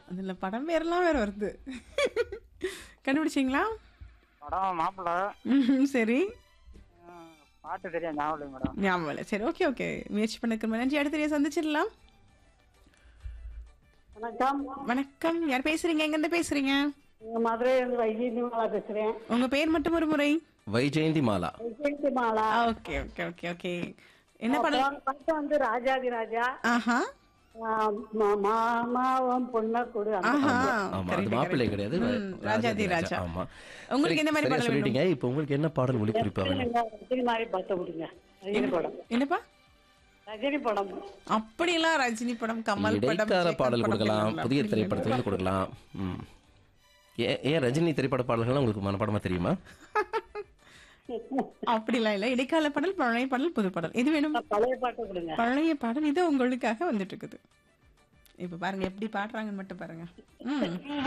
அதுல படம் பேரெல்லாம் வேற வருது கண்டுபிடிச்சிங்களா படம் மாப்பிள்ள ம், சரி பாட்டு தெரியும் ஞாபகம் இல்லைங்க மேடம் ஞாபகம் இல்லை சரி ஓகே ஓகே முயற்சி பண்ணக்கு நன்றி அடுத்த சந்திச்சிடலாம் வணக்கம் வணக்கம் யார் பேசுறீங்க எங்கிருந்து பேசுறீங்க இங்க மதுரையில இருந்து வைஜெயந்தி மாலா பேசுறேன் உங்க பேர் மட்டும் ஒரு முறை Vyjayanthimala Vyjayanthimala okay okay okay okay என்ன படம் அப்புறம் படம் வந்து ராஜாதி ராஜா ஆஹா ஆஹ் மா- மாமாவும் பொண்ணா கொடு அந்த ஆஹா ஆமா correct, அது மாப்பிள்ளை correct. கிடையாது ம், ராஜாதி ராஜா ஆமா உங்களுக்கு சரி, என்ன மாதிரி சரியா பாடல் வேணும் சொல்லிட்டீங்க இப்போ உங்களுக்கு என்ன பாடல் ஒளிக்குறிப்பா வேணும் ரஜினி ரஜினி மாதிரி பார்த்து கொடுங்க ரஜினி படம் என்னப்பா ரஜினி படம் அப்படிலாம் ரஜினி படம் கமல் படம் இடைக்கால விஜயகாந்த் பாடல் படம் கொடுக்கலாம் எல்லாம் புதிய அப்படி திரைப்படத்துல கொடுக்கலாம் ம் ஏன் ஏன் ரஜினி திரைப்பட பாடல்கள்லாம் உங்களுக்கு மனப்பாடமா தெரியுமா அப்படிலாம் இல்ல இடைக்கால பாடல் பழைய பாடல் புது பாடல் எது வேணும் பழைய பாட்டு கொடுங்க பழைய பாடல் இது உங்களுக்காக வந்துட்டு இருக்குது இப்ப பாருங்க எப்படி பாடுறாங்கன்னு மட்டும் பாருங்க ம்